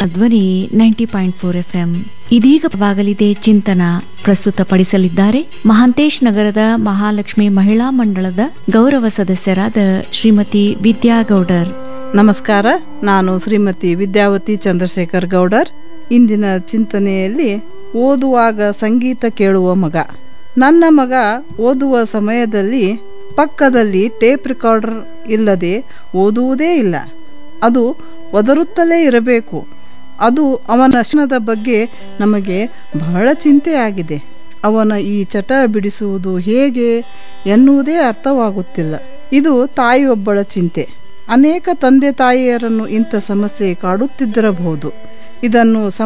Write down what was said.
Janadhwani ninety point four F M ಇದೀಗವಾಗಲಿದೆ ಚಿಂತನ ಪ್ರಸ್ತುತಪಡಿಸಲಿದ್ದಾರೆ ಮಹಾಂತೇಶ್ ನಗರದ ಮಹಾಲಕ್ಷ್ಮಿ ಮಹಿಳಾ ಮಂಡಳದ ಗೌರವ ಸದಸ್ಯರಾದ ಶ್ರೀಮತಿ ವಿದ್ಯಾಗೌಡರ್ ನಮಸ್ಕಾರ ನಾನು ಶ್ರೀಮತಿ ವಿದ್ಯಾವತಿ ಚಂದ್ರಶೇಖರ್ ಗೌಡರ್ ಇಂದಿನ ಚಿಂತನೆಯಲ್ಲಿ ಓದುವಾಗ ಸಂಗೀತ ಕೇಳುವ ಮಗ ನನ್ನ ಮಗ ಓದುವ ಸಮಯದಲ್ಲಿ ಪಕ್ಕದಲ್ಲಿ ಟೇಪ್ ರೆಕಾರ್ಡರ್ ಇಲ್ಲದೆ ಓದುವುದೇ ಇಲ್ಲ ಅದು ಒದರುತ್ತಲೇ ಇರಬೇಕು ಅದು ಅವನ ಶಿಕ್ಷಣದ ಬಗ್ಗೆ ನಮಗೆ ಬಹಳ ಚಿಂತೆಯಾಗಿದೆ ಅವನ ಈ ಚಟ ಬಿಡಿಸುವುದು ಹೇಗೆ ಎನ್ನುವುದೇ ಅರ್ಥವಾಗುತ್ತಿಲ್ಲ ಇದು ತಾಯಿಯೊಬ್ಬಳ ಚಿಂತೆ ಅನೇಕ ತಂದೆ ತಾಯಿಯರನ್ನು ಇಂಥ ಸಮಸ್ಯೆ ಕಾಡುತ್ತಿದ್ದಿರಬಹುದು ಇದನ್ನು